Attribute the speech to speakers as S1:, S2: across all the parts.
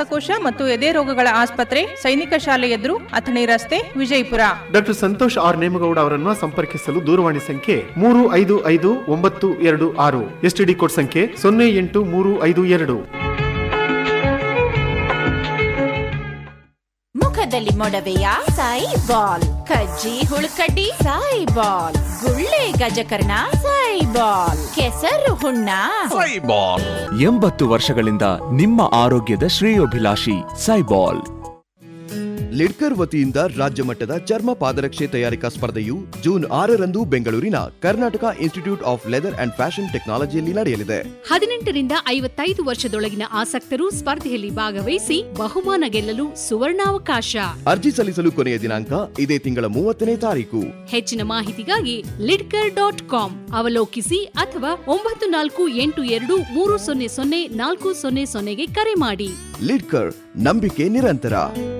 S1: ಶ್ವಾಸಕೋಶ ಮತ್ತು ಎದೆ ರೋಗಗಳ ಆಸ್ಪತ್ರೆ ಸೈನಿಕ ಶಾಲೆ ಎದುರು ಅಥಣಿ ರಸ್ತೆ ವಿಜಯಪುರ
S2: ಡಾಕ್ಟರ್ ಸಂತೋಷ್ ಆರ್ ನೇಮಗೌಡ ಅವರನ್ನು ಸಂಪರ್ಕಿಸಲು ದೂರವಾಣಿ ಸಂಖ್ಯೆ ಮೂರು ಐದು ಐದು ಒಂಬತ್ತು ಎರಡು ಆರು ಎಸ್ಟಿಡಿ ಕೋಡ್ ಸಂಖ್ಯೆ ಸೊನ್ನೆ ಎಂಟು ಮೂರು ಐದು ಎರಡು
S3: ಮುಖದಲ್ಲಿ ಮೊಡವೆಯ ಸಾಯಿ ಬಾಲ್ ಕಜ್ಜಿ ಹುಳುಕಡ್ಡಿ ಸಾಯಿ ಬಾಲ್ ಗುಳ್ಳೆ ಗಜಕರ್ಣ ಸಾಯಿ ಬಾಲ್ ಕೆಸರು ಹುಣ್ಣ
S4: ಎಂಬತ್ತು ವರ್ಷಗಳಿಂದ ನಿಮ್ಮ ಆರೋಗ್ಯದ ಶ್ರೇಯೋಭಿಲಾಷಿ ಸೈಬಾಲ್
S5: ಲಿಡ್ಕರ್ ವತಿಯಿಂದ ರಾಜ್ಯ ಮಟ್ಟದ ಚರ್ಮ ಪಾದರಕ್ಷೆ ತಯಾರಿಕಾ ಸ್ಪರ್ಧೆಯು ಜೂನ್ ಆರರಂದು ಬೆಂಗಳೂರಿನ Karnataka institute of leather and fashion ಟೆಕ್ನಾಲಜಿಯಲ್ಲಿ ನಡೆಯಲಿದೆ
S6: ಹದಿನೆಂಟರಿಂದ ಐವತ್ತೈದು ವರ್ಷದೊಳಗಿನ ಆಸಕ್ತರು ಸ್ಪರ್ಧೆಯಲ್ಲಿ ಭಾಗವಹಿಸಿ ಬಹುಮಾನ ಗೆಲ್ಲಲು ಸುವರ್ಣಾವಕಾಶ
S5: ಅರ್ಜಿ ಸಲ್ಲಿಸಲು ಕೊನೆಯ ದಿನಾಂಕ ಇದೇ ತಿಂಗಳ ಮೂವತ್ತನೇ ತಾರೀಕು
S6: ಹೆಚ್ಚಿನ ಮಾಹಿತಿಗಾಗಿ ಲಿಡ್ಕರ್ ಡಾಟ್ ಕಾಮ್ ಅವಲೋಕಿಸಿ ಅಥವಾ ಒಂಬತ್ತು ನಾಲ್ಕು ಎಂಟು ಎರಡು ಮೂರು ಸೊನ್ನೆ ಸೊನ್ನೆ ನಾಲ್ಕು ಸೊನ್ನೆ ಸೊನ್ನೆಗೆ ಕರೆ ಮಾಡಿ
S5: ಲಿಡ್ಕರ್ ನಂಬಿಕೆ ನಿರಂತರ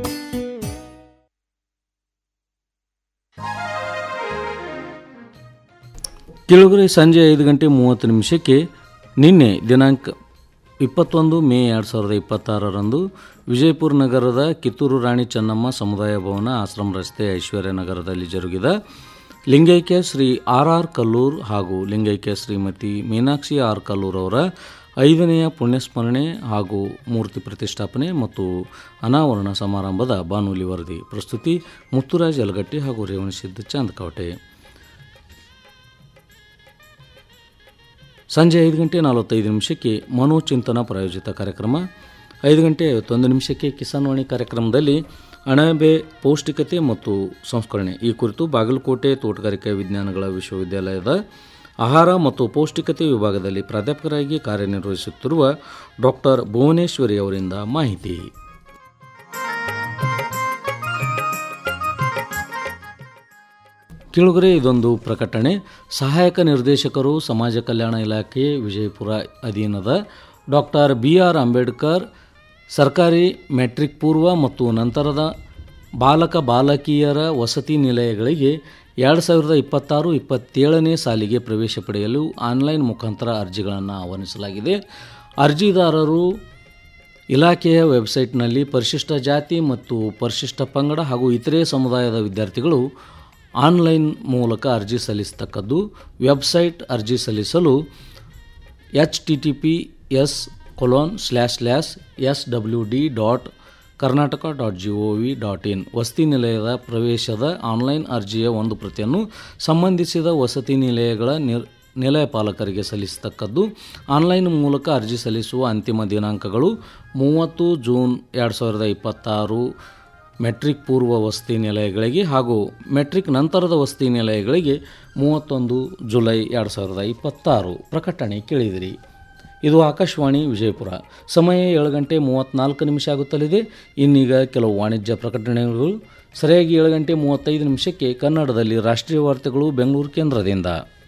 S7: ಕೆಳಗರೆ ಸಂಜೆ ಐದು ಗಂಟೆ ಮೂವತ್ತು ನಿಮಿಷಕ್ಕೆ ನಿನ್ನೆ ದಿನಾಂಕ ಇಪ್ಪತ್ತೊಂದು ಮೇ ಎರಡು ಸಾವಿರದ ಇಪ್ಪತ್ತಾರರಂದು ವಿಜಯಪುರ ನಗರದ ಕಿತ್ತೂರು ರಾಣಿ ಚೆನ್ನಮ್ಮ ಸಮುದಾಯ ಭವನ ಆಶ್ರಮ ರಸ್ತೆ ಐಶ್ವರ್ಯ ನಗರದಲ್ಲಿ ಜರುಗಿದ ಲಿಂಗೈಕ್ಯ ಶ್ರೀ ಆರ್ ಆರ್ ಕಲ್ಲೂರ್ ಹಾಗೂ ಲಿಂಗೈಕ್ಯ ಶ್ರೀಮತಿ ಮೀನಾಕ್ಷಿ ಆರ್ ಕಲ್ಲೂರ್ ಅವರ ಐದನೆಯ ಪುಣ್ಯಸ್ಮರಣೆ ಹಾಗೂ ಮೂರ್ತಿ ಪ್ರತಿಷ್ಠಾಪನೆ ಮತ್ತು ಅನಾವರಣ ಸಮಾರಂಭದ ಬಾನುಲಿ ವರದಿ ಪ್ರಸ್ತುತಿ ಮುತ್ತುರಾಜ್ ಯಲಗಟ್ಟಿ ಹಾಗೂ ರೇವಣಸಿದ್ದ ಚಾಂದಕವಟೆ ಸಂಜೆ ಐದು ಗಂಟೆ ನಲವತ್ತೈದು ನಿಮಿಷಕ್ಕೆ ಮನೋಚಿಂತನ ಪ್ರಾಯೋಜಿತ ಕಾರ್ಯಕ್ರಮ ಐದು ಗಂಟೆ ಐವತ್ತೊಂದು ನಿಮಿಷಕ್ಕೆ ಕಿಸಾನ್ವಾಣಿ ಕಾರ್ಯಕ್ರಮದಲ್ಲಿ ಅಣಬೆ ಪೌಷ್ಟಿಕತೆ ಮತ್ತು ಸಂಸ್ಕರಣೆ ಈ ಕುರಿತು ಬಾಗಲಕೋಟೆ ತೋಟಗಾರಿಕಾ ವಿಜ್ಞಾನಗಳ ವಿಶ್ವವಿದ್ಯಾಲಯದ ಆಹಾರ ಮತ್ತು ಪೌಷ್ಟಿಕತೆ ವಿಭಾಗದಲ್ಲಿ ಪ್ರಾಧ್ಯಾಪಕರಾಗಿ ಕಾರ್ಯನಿರ್ವಹಿಸುತ್ತಿರುವ ಡಾಕ್ಟರ್ ಭುವನೇಶ್ವರಿ ಅವರಿಂದ ಮಾಹಿತಿ ಕೇಳುಗರೆ ಇದೊಂದು ಪ್ರಕಟಣೆ ಸಹಾಯಕ ನಿರ್ದೇಶಕರು ಸಮಾಜ ಕಲ್ಯಾಣ ಇಲಾಖೆ ವಿಜಯಪುರ ಅಧೀನದ ಡಾಕ್ಟರ್ ಬಿ ಆರ್ ಅಂಬೇಡ್ಕರ್ ಸರ್ಕಾರಿ ಮೆಟ್ರಿಕ್ ಪೂರ್ವ ಮತ್ತು ನಂತರದ ಬಾಲಕ ಬಾಲಕಿಯರ ವಸತಿ ನಿಲಯಗಳಿಗೆ ಎರಡು ಸಾವಿರದ ಇಪ್ಪತ್ತಾರು ಇಪ್ಪತ್ತೇಳನೇ ಸಾಲಿಗೆ ಪ್ರವೇಶ ಪಡೆಯಲು ಆನ್ಲೈನ್ ಮುಖಾಂತರ ಅರ್ಜಿಗಳನ್ನು ಆಹ್ವಾನಿಸಲಾಗಿದೆ ಅರ್ಜಿದಾರರು ಇಲಾಖೆಯ ವೆಬ್ಸೈಟ್ನಲ್ಲಿ ಪರಿಶಿಷ್ಟ ಜಾತಿ ಮತ್ತು ಪರಿಶಿಷ್ಟ ಪಂಗಡ ಹಾಗೂ ಇತರೆ ಸಮುದಾಯದ ವಿದ್ಯಾರ್ಥಿಗಳು ಆನ್ಲೈನ್ ಮೂಲಕ ಅರ್ಜಿ ಸಲ್ಲಿಸತಕ್ಕದ್ದು ವೆಬ್ಸೈಟ್ ಅರ್ಜಿ ಸಲ್ಲಿಸಲು H T T P S colon slash slash S W D dot Karnataka dot G O V dot in ವಸತಿ ನಿಲಯದ ಪ್ರವೇಶದ ಆನ್ಲೈನ್ ಅರ್ಜಿಯ ಒಂದು ಪ್ರತಿಯನ್ನು ಸಂಬಂಧಿಸಿದ ವಸತಿ ನಿಲಯಗಳ ನಿರ್ ನಿಲಯ ಪಾಲಕರಿಗೆ ಸಲ್ಲಿಸತಕ್ಕದ್ದು ಆನ್ಲೈನ್ ಮೂಲಕ ಅರ್ಜಿ ಸಲ್ಲಿಸುವ ಅಂತಿಮ ದಿನಾಂಕಗಳು ಮೂವತ್ತು ಜೂನ್ ಎರಡು ಸಾವಿರದ ಇಪ್ಪತ್ತಾರು ಮೆಟ್ರಿಕ್ ಪೂರ್ವ ವಸತಿ ನಿಲಯಗಳಿಗೆ ಹಾಗೂ ಮೆಟ್ರಿಕ್ ನಂತರದ ವಸತಿ ನಿಲಯಗಳಿಗೆ ಮೂವತ್ತೊಂದು ಜುಲೈ ಎರಡು ಸಾವಿರದ ಇಪ್ಪತ್ತಾರು ಪ್ರಕಟಣೆ ಕೇಳಿದಿರಿ ಇದು ಆಕಾಶವಾಣಿ ವಿಜಯಪುರ ಸಮಯ ಏಳು ಗಂಟೆ ಮೂವತ್ತ್ನಾಲ್ಕು ನಿಮಿಷ ಆಗುತ್ತಲಿದೆ ಇನ್ನೀಗ ಕೆಲವು ವಾಣಿಜ್ಯ ಪ್ರಕಟಣೆಗಳು ಸರಿಯಾಗಿ ಏಳು ಗಂಟೆ ಮೂವತ್ತೈದು ನಿಮಿಷಕ್ಕೆ ಕನ್ನಡದಲ್ಲಿ ರಾಷ್ಟ್ರೀಯ ವಾರ್ತೆಗಳು ಬೆಂಗಳೂರು ಕೇಂದ್ರದಿಂದ